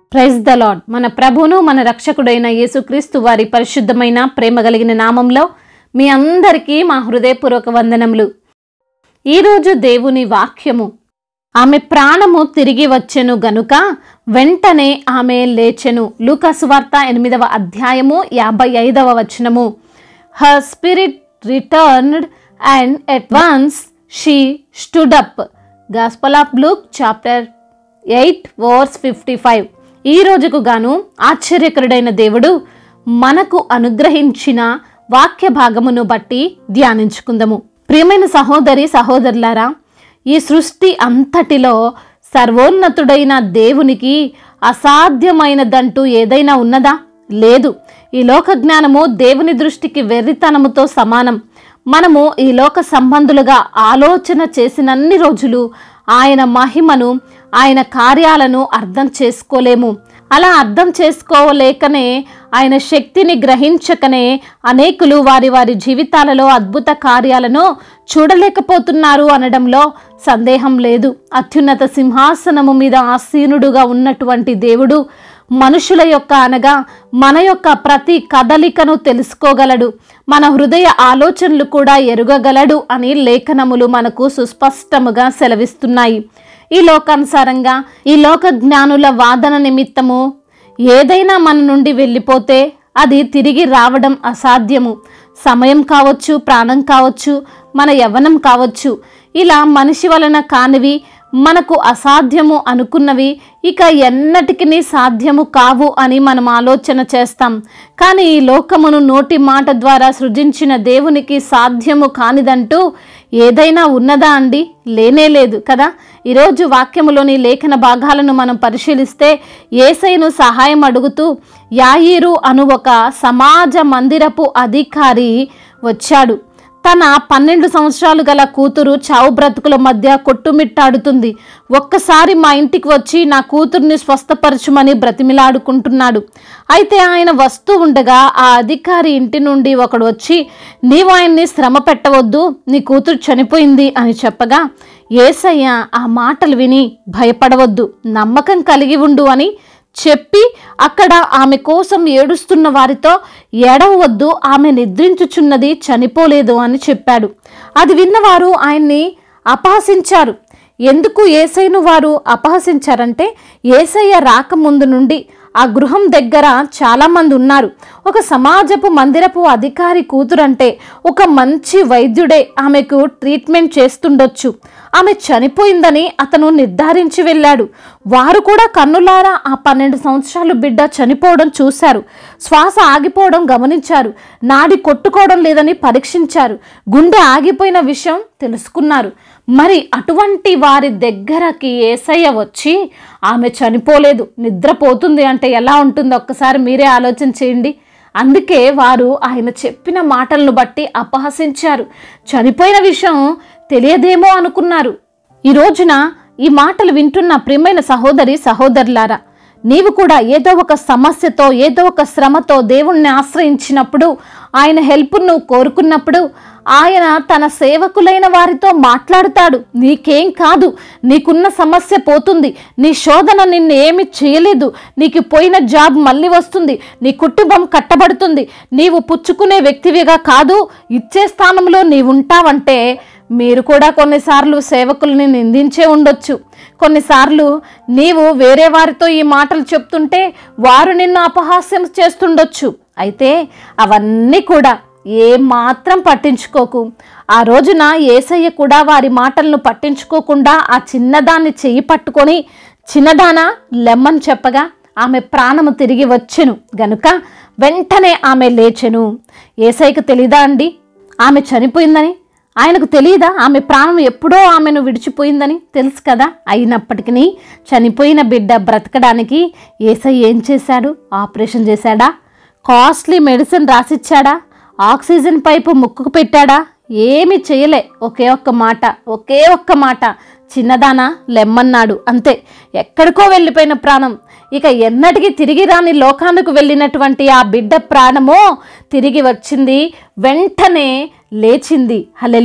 praise the lord మన ప్రభును మన రక్షకుడైన యేసుక్రీస్తు వారి పరిశుద్ధమైన ప్రేమ కలిగిన నామంలో మీ అందరికీ మా హృదయపూర్వక వందనములు ఈరోజు దేవుని వాక్యము ఆమె ప్రాణము తిరిగి వచ్చెను గనుక వెంటనే ఆమె లేచెను లూకాసు వార్త ఎనిమిదవ అధ్యాయము యాభై ఐదవ వచనము her spirit returned and at once she stood up gospel of Luke chapter eight verse fifty five ఈ రోజుకు గాను ఆశ్చర్యకరుడైన దేవుడు మనకు అనుగ్రహించిన వాక్య భాగమును బట్టి ధ్యానించుకుందాము ప్రియమైన సహోదరి సహోదరులారా ఈ సృష్టి అంతటిలో సర్వోన్నతుడైన దేవునికి అసాధ్యమైనదంటూ ఏదైనా ఉన్నదా లేదు ఈ లోక జ్ఞానము దేవుని దృష్టికి వెర్రితనముతో సమానం మనము ఈ లోక సంబంధులుగా ఆలోచన చేసినన్ని రోజులు ఆయన మహిమను ఆయన కార్యాలను అర్థం చేసుకోలేము అలా అర్థం చేసుకోలేకనే ఆయన శక్తిని గ్రహించకనే అనేకులు వారి వారి జీవితాలలో అద్భుత కార్యాలను చూడలేకపోతున్నారు అనడంలో సందేహం లేదు అత్యున్నత సింహాసనము మీద ఆసీనుడుగా ఉన్నటువంటి దేవుడు మనుషుల యొక్క అనగా మన యొక్క ప్రతి కదలికను తెలుసుకోగలడు మన హృదయ ఆలోచనలు కూడా ఎరుగగలడు అని లేఖనములు మనకు సుస్పష్టముగా సెలవిస్తున్నాయి ఈ లోకానుసారంగా ఈ లోక జ్ఞానుల వాదన నిమిత్తము ఏదైనా మన నుండి వెళ్ళిపోతే అది తిరిగి రావడం అసాధ్యము సమయం కావచ్చు ప్రాణం కావచ్చు మన యవ్వనం కావచ్చు ఇలా మనిషి వలన కానివి మనకు అసాధ్యము అనుకున్నవి ఇక ఎన్నటికి సాధ్యము కావు అని మనం ఆలోచన చేస్తాం కానీ ఈ లోకమును నోటి మాట ద్వారా సృజించిన దేవునికి సాధ్యము కానిదంటూ ఏదైనా ఉన్నదా అండి లేనే లేదు కదా ఈరోజు వాక్యములోని లేఖన భాగాలను మనం పరిశీలిస్తే ఏసైను సహాయం అడుగుతూ యాయిరు అను ఒక సమాజ మందిరపు అధికారి వచ్చాడు తన పన్నెండు సంవత్సరాలు గల కూతురు చావు బ్రతుకుల మధ్య కొట్టుమిట్టాడుతుంది ఒక్కసారి మా ఇంటికి వచ్చి నా కూతుర్ని స్వస్థపరచుమని బ్రతిమిలాడుకుంటున్నాడు అయితే ఆయన వస్తూ ఉండగా ఆ అధికారి ఇంటి నుండి ఒకడు వచ్చి నీవు ఆయన్ని శ్రమ పెట్టవద్దు నీ కూతురు చనిపోయింది అని చెప్పగా ఏసయ్య ఆ మాటలు విని భయపడవద్దు నమ్మకం కలిగి ఉండు అని చెప్పి అక్కడ ఆమె కోసం ఏడుస్తున్న వారితో ఎడవద్దు ఆమె నిద్రించుచున్నది చనిపోలేదు అని చెప్పాడు అది విన్నవారు ఆయన్ని అపహసించారు ఎందుకు ఏసైను వారు అపహసించారంటే ఏసయ్య రాకముందు నుండి ఆ గృహం దగ్గర చాలామంది ఉన్నారు ఒక సమాజపు మందిరపు అధికారి కూతురంటే ఒక మంచి వైద్యుడే ఆమెకు ట్రీట్మెంట్ చేస్తుండొచ్చు ఆమె చనిపోయిందని అతను నిర్ధారించి వెళ్ళాడు వారు కూడా కన్నులారా ఆ పన్నెండు సంవత్సరాలు బిడ్డ చనిపోవడం చూశారు శ్వాస ఆగిపోవడం గమనించారు నాడి కొట్టుకోవడం లేదని పరీక్షించారు గుండె ఆగిపోయిన విషయం తెలుసుకున్నారు మరి అటువంటి వారి దగ్గరకి ఏసయ్య వచ్చి ఆమె చనిపోలేదు నిద్రపోతుంది అంటే ఎలా ఉంటుందో ఒక్కసారి మీరే ఆలోచన చేయండి అందుకే వారు ఆయన చెప్పిన మాటలను బట్టి అపహసించారు చనిపోయిన విషయం తెలియదేమో అనుకున్నారు ఈ రోజున ఈ మాటలు వింటున్న ప్రియమైన సహోదరి సహోదరులారా నీవు కూడా ఏదో ఒక సమస్యతో ఏదో ఒక శ్రమతో దేవుణ్ణి ఆశ్రయించినప్పుడు ఆయన హెల్ప్ నువ్వు కోరుకున్నప్పుడు ఆయన తన సేవకులైన వారితో మాట్లాడుతాడు నీకేం కాదు నీకున్న సమస్య పోతుంది నీ శోధన నిన్ను ఏమి చేయలేదు నీకు పోయిన జాబ్ మళ్ళీ వస్తుంది నీ కుటుంబం కట్టబడుతుంది నీవు పుచ్చుకునే వ్యక్తివిగా కాదు ఇచ్చే స్థానంలో నీవు ఉంటావంటే మీరు కూడా కొన్నిసార్లు సేవకుల్ని నిందించే ఉండొచ్చు కొన్నిసార్లు నీవు వేరే వారితో ఈ మాటలు చెప్తుంటే వారు నిన్ను అపహాస్యం చేస్తుండొచ్చు అయితే అవన్నీ కూడా ఏ మాత్రం పట్టించుకోకు ఆ రోజున ఏసయ్య కూడా వారి మాటలను పట్టించుకోకుండా ఆ చిన్నదాన్ని చెయ్యి పట్టుకొని చిన్నదాన లెమ్మని చెప్పగా ఆమె ప్రాణము తిరిగి వచ్చెను గనుక వెంటనే ఆమె లేచెను ఏసైకి తెలీదా అండి ఆమె చనిపోయిందని ఆయనకు తెలియదా ఆమె ప్రాణం ఎప్పుడో ఆమెను విడిచిపోయిందని తెలుసు కదా అయినప్పటికీ చనిపోయిన బిడ్డ బ్రతకడానికి ఏసై ఏం చేశాడు ఆపరేషన్ చేశాడా కాస్ట్లీ మెడిసిన్ రాసిచ్చాడా ఆక్సిజన్ పైపు ముక్కుకు పెట్టాడా ఏమి చేయలే ఒకే ఒక్క మాట ఒకే ఒక్క మాట చిన్నదానా లెమ్మన్నాడు అంతే ఎక్కడికో వెళ్ళిపోయిన ప్రాణం ఇక ఎన్నటికీ తిరిగి రాని లోకానికి వెళ్ళినటువంటి ఆ బిడ్డ ప్రాణమో తిరిగి వచ్చింది వెంటనే లేచింది హలెలుయ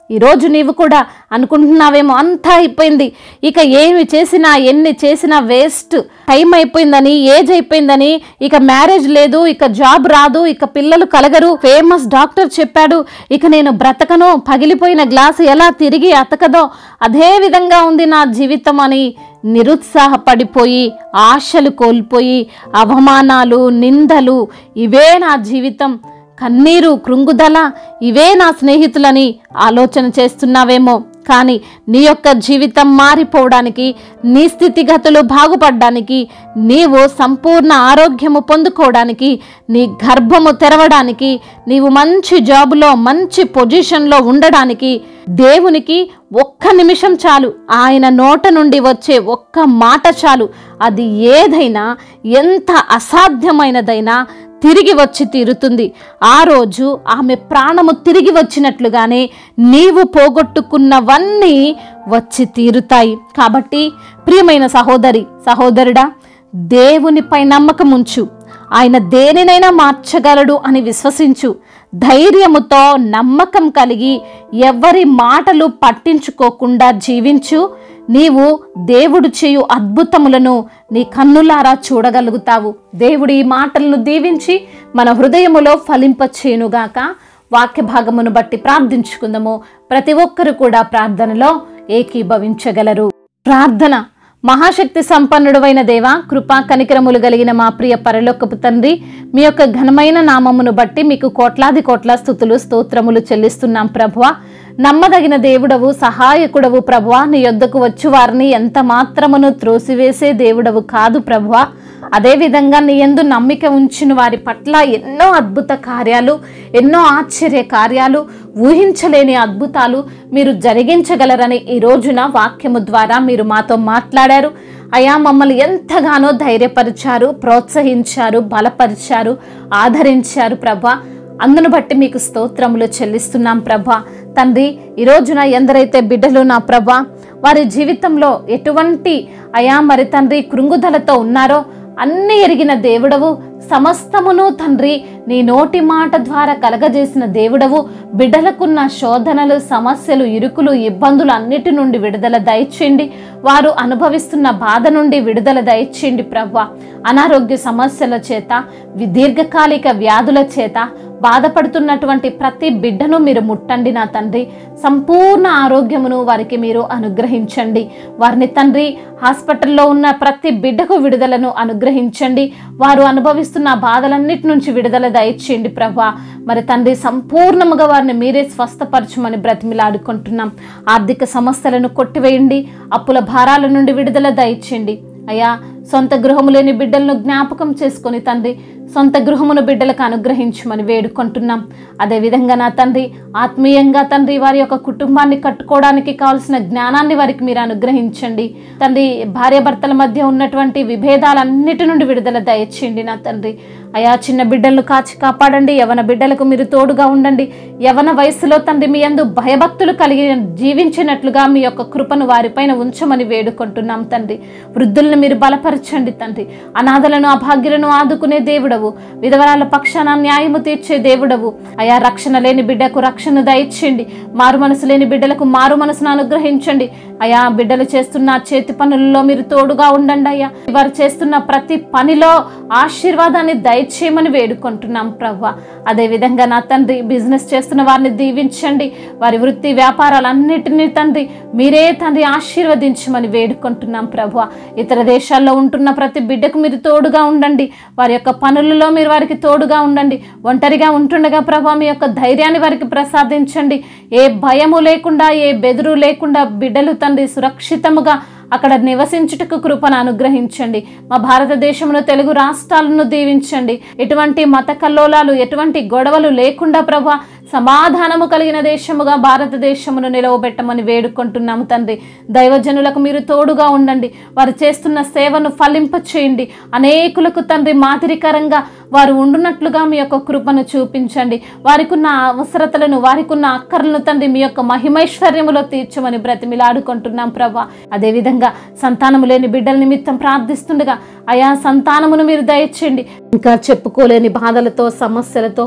ఈరోజు నీవు కూడా అనుకుంటున్నావేమో అంతా అయిపోయింది ఇక ఏమి చేసినా ఎన్ని చేసినా వేస్ట్ టైం అయిపోయిందని ఏజ్ అయిపోయిందని ఇక మ్యారేజ్ లేదు ఇక జాబ్ రాదు ఇక పిల్లలు కలగరు ఫేమస్ డాక్టర్ చెప్పాడు ఇక నేను బ్రతకను పగిలిపోయిన గ్లాసు ఎలా తిరిగి అతకదో అదే విధంగా ఉంది నా జీవితం అని నిరుత్సాహపడిపోయి ఆశలు కోల్పోయి అవమానాలు నిందలు ఇవే నా జీవితం కన్నీరు కృంగుదల ఇవే నా స్నేహితులని ఆలోచన చేస్తున్నావేమో కానీ నీ యొక్క జీవితం మారిపోవడానికి నీ స్థితిగతులు బాగుపడడానికి నీవు సంపూర్ణ ఆరోగ్యము పొందుకోవడానికి నీ గర్భము తెరవడానికి నీవు మంచి జాబులో మంచి పొజిషన్లో ఉండడానికి దేవునికి ఒక్క నిమిషం చాలు ఆయన నోట నుండి వచ్చే ఒక్క మాట చాలు అది ఏదైనా ఎంత అసాధ్యమైనదైనా తిరిగి వచ్చి తీరుతుంది ఆ రోజు ఆమె ప్రాణము తిరిగి వచ్చినట్లుగానే నీవు పోగొట్టుకున్నవన్నీ వచ్చి తీరుతాయి కాబట్టి ప్రియమైన సహోదరి సహోదరుడా దేవునిపై నమ్మకం ఉంచు ఆయన దేనినైనా మార్చగలడు అని విశ్వసించు ధైర్యముతో నమ్మకం కలిగి ఎవరి మాటలు పట్టించుకోకుండా జీవించు నీవు దేవుడు చేయు అద్భుతములను నీ కన్నులారా చూడగలుగుతావు దేవుడు ఈ మాటలను దీవించి మన హృదయములో ఫలింపచేయునుగాక వాక్య భాగమును బట్టి ప్రార్థించుకుందాము ప్రతి ఒక్కరు కూడా ప్రార్థనలో ఏకీభవించగలరు ప్రార్థన మహాశక్తి సంపన్నుడవైన దేవ కృపా కనికరములు కలిగిన మా ప్రియ పరలోకపు తండ్రి మీ యొక్క ఘనమైన నామమును బట్టి మీకు కోట్లాది కోట్ల స్థుతులు స్తోత్రములు చెల్లిస్తున్నాం ప్రభువ నమ్మదగిన దేవుడవు సహాయకుడవు ప్రభువ నీ యొద్దకు వచ్చు వారిని ఎంత మాత్రమును త్రోసివేసే దేవుడవు కాదు ప్రభువ అదేవిధంగా నీ యందు నమ్మిక ఉంచిన వారి పట్ల ఎన్నో అద్భుత కార్యాలు ఎన్నో ఆశ్చర్య కార్యాలు ఊహించలేని అద్భుతాలు మీరు జరిగించగలరని ఈ రోజున వాక్యము ద్వారా మీరు మాతో మాట్లాడారు అయా మమ్మల్ని ఎంతగానో ధైర్యపరిచారు ప్రోత్సహించారు బలపరిచారు ఆదరించారు ప్రభా అందును బట్టి మీకు స్తోత్రములు చెల్లిస్తున్నాం ప్రభా తండ్రి ఈ రోజున ఎందరైతే బిడ్డలు నా ప్రభా వారి జీవితంలో ఎటువంటి అయా మరి తండ్రి కృంగుదలతో ఉన్నారో అన్ని ఎరిగిన దేవుడవు సమస్తమును తండ్రి నీ నోటి మాట ద్వారా కలగజేసిన దేవుడవు బిడ్డలకున్న శోధనలు సమస్యలు ఇరుకులు ఇబ్బందులు అన్నిటి నుండి విడుదల దయచేయండి వారు అనుభవిస్తున్న బాధ నుండి విడుదల దయచేయండి ప్రవ్వ అనారోగ్య సమస్యల చేత వి- దీర్ఘకాలిక వ్యాధుల చేత బాధపడుతున్నటువంటి ప్రతి బిడ్డను మీరు ముట్టండి నా తండ్రి సంపూర్ణ ఆరోగ్యమును వారికి మీరు అనుగ్రహించండి వారిని తండ్రి హాస్పిటల్లో ఉన్న ప్రతి బిడ్డకు విడుదలను అనుగ్రహించండి వారు అనుభవిస్తున్న బాధలన్నిటి నుంచి విడుదల దయచేయండి ప్రభా మరి తండ్రి సంపూర్ణముగా వారిని మీరే స్వస్థపరచమని బ్రతిమిలాడుకుంటున్నాం ఆర్థిక సమస్యలను కొట్టివేయండి అప్పుల భారాల నుండి విడుదల దయచేయండి అయ్యా సొంత గృహము లేని బిడ్డలను జ్ఞాపకం చేసుకొని తండ్రి సొంత గృహమును బిడ్డలకు అనుగ్రహించమని వేడుకుంటున్నాం అదేవిధంగా నా తండ్రి ఆత్మీయంగా తండ్రి వారి యొక్క కుటుంబాన్ని కట్టుకోవడానికి కావాల్సిన జ్ఞానాన్ని వారికి మీరు అనుగ్రహించండి తండ్రి భార్యాభర్తల మధ్య ఉన్నటువంటి విభేదాలన్నిటి నుండి విడుదల దయచేయండి నా తండ్రి అయా చిన్న బిడ్డలను కాచి కాపాడండి యవన బిడ్డలకు మీరు తోడుగా ఉండండి యవన వయసులో తండ్రి మీ అందు భయభక్తులు కలిగి జీవించినట్లుగా మీ యొక్క కృపను వారిపైన ఉంచమని వేడుకుంటున్నాం తండ్రి వృద్ధులను మీరు బలపరచండి తండ్రి అనాథలను అభాగ్యులను ఆదుకునే దేవుడవు విధవరాల పక్షాన న్యాయము తీర్చే దేవుడవు అయా రక్షణ లేని బిడ్డకు రక్షణ దయచేయండి మారు మనసు లేని బిడ్డలకు మారు మనసును అనుగ్రహించండి అయా బిడ్డలు చేస్తున్న చేతి పనులలో మీరు తోడుగా ఉండండి అయ్యా వారు చేస్తున్న ప్రతి పనిలో ఆశీర్వాదాన్ని దయచేయమని వేడుకుంటున్నాం ప్రవ్వ అదేవిధంగా నా తండ్రి బిజినెస్ చేస్తున్న వారిని దీవించండి వారి వృత్తి వ్యాపారాలన్నిటినీ తండ్రి మీరే తండ్రి ఆశీర్వదించమని వేడుకుంటున్నాం ప్రభు ఇతర దేశాల్లో ఉంటున్న ప్రతి బిడ్డకు మీరు తోడుగా ఉండండి వారి యొక్క పనులలో మీరు వారికి తోడుగా ఉండండి ఒంటరిగా ఉంటుండగా ప్రభా మీ యొక్క ధైర్యాన్ని వారికి ప్రసాదించండి ఏ భయము లేకుండా ఏ బెదురు లేకుండా బిడ్డలు తండ్రి సురక్షితముగా అక్కడ నివసించుటకు కృపను అనుగ్రహించండి మా భారతదేశంలో తెలుగు రాష్ట్రాలను దీవించండి ఎటువంటి మత కల్లోలాలు ఎటువంటి గొడవలు లేకుండా ప్రభా సమాధానము కలిగిన దేశముగా భారతదేశమును నిలవబెట్టమని వేడుకుంటున్నాము తండ్రి దైవజనులకు మీరు తోడుగా ఉండండి వారు చేస్తున్న సేవను ఫలింప చేయండి అనేకులకు తండ్రి మాదిరికరంగా వారు ఉండునట్లుగా మీ యొక్క కృపను చూపించండి వారికి ఉన్న అవసరతలను వారికి ఉన్న అక్కర్లను తండ్రి మీ యొక్క మహిమైశ్వర్యములో తీర్చమని బ్రతిమిలాడుకుంటున్నాం ప్రభా అదేవిధంగా సంతానము లేని బిడ్డల నిమిత్తం ప్రార్థిస్తుండగా అయా సంతానమును మీరు దయచేయండి ఇంకా చెప్పుకోలేని బాధలతో సమస్యలతో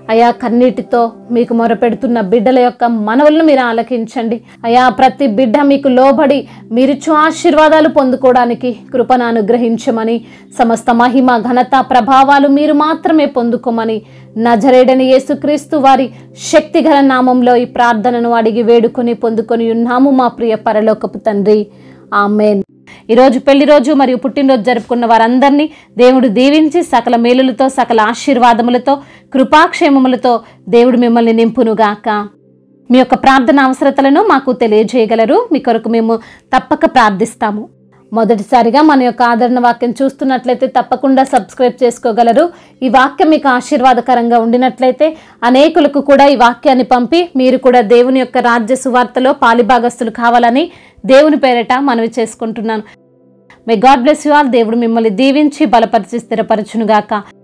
అయా కన్నీటితో మీకు మొరపెడుతున్న బిడ్డల యొక్క మనవులను మీరు ఆలకించండి అయా ప్రతి బిడ్డ మీకు లోబడి మీరిచ్చు ఆశీర్వాదాలు పొందుకోవడానికి కృపను అనుగ్రహించమని సమస్త మహిమ ఘనత ప్రభావాలు మీరు మాత్రమే పొందుకోమని నజరేడని యేసుక్రీస్తు వారి శక్తిగల నామంలో ఈ ప్రార్థనను అడిగి వేడుకొని పొందుకొని ఉన్నాము మా ప్రియ పరలోకపు తండ్రి ఆమెన్ ఈరోజు పెళ్లి రోజు మరియు పుట్టినరోజు జరుపుకున్న వారందరినీ దేవుడు దీవించి సకల మేలులతో సకల ఆశీర్వాదములతో కృపాక్షేమములతో దేవుడు మిమ్మల్ని నింపునుగాక మీ యొక్క ప్రార్థన అవసరతలను మాకు తెలియజేయగలరు మీ కొరకు మేము తప్పక ప్రార్థిస్తాము మొదటిసారిగా మన యొక్క ఆదరణ వాక్యం చూస్తున్నట్లయితే తప్పకుండా సబ్స్క్రైబ్ చేసుకోగలరు ఈ వాక్యం మీకు ఆశీర్వాదకరంగా ఉండినట్లయితే అనేకులకు కూడా ఈ వాక్యాన్ని పంపి మీరు కూడా దేవుని యొక్క రాజ్య సువార్తలో పాలిభాగస్తులు కావాలని దేవుని పేరట మనవి చేసుకుంటున్నాను may God bless you all దేవుడు మిమ్మల్ని దీవించి బలపరిచి స్థిరపరచునుగాక